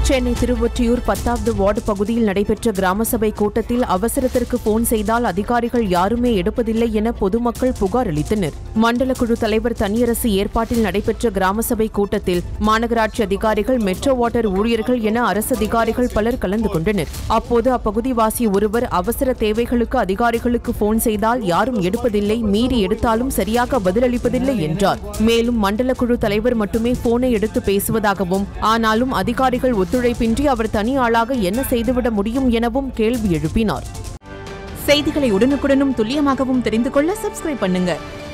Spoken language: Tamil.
சென்னை திருவொற்றியூர் பத்தாவது வார்டு பகுதியில் நடைபெற்ற கிராம சபை கூட்டத்தில் அவசரத்திற்கு போன் செய்தால் அதிகாரிகள் யாருமே எடுப்பதில்லை என பொதுமக்கள் புகார் அளித்தனர் மண்டல குழு தலைவர் தனியரசு ஏற்பாட்டில் நடைபெற்ற கிராம சபை கூட்டத்தில் மாநகராட்சி அதிகாரிகள் மெட்ரோ வாட்டர் ஊழியர்கள் என அரசு அதிகாரிகள் பலர் கலந்து கொண்டனர் அப்போது அப்பகுதிவாசி ஒருவர் அவசர தேவைகளுக்கு அதிகாரிகளுக்கு போன் செய்தால் யாரும் எடுப்பதில்லை மீறி எடுத்தாலும் சரியாக பதிலளிப்பதில்லை என்றார் மேலும் மண்டல குழு தலைவர் மட்டுமே போனை எடுத்து பேசுவதாகவும் ஆனாலும் அதிகாரிகள் ஒத்துழைப்பின்றி அவர் தனி ஆளாக என்ன செய்துவிட முடியும் எனவும் கேள்வி எழுப்பினார் செய்திகளை உடனுக்குடனும் துல்லியமாகவும் தெரிந்து கொள்ள சப்ஸ்கிரைப் பண்ணுங்க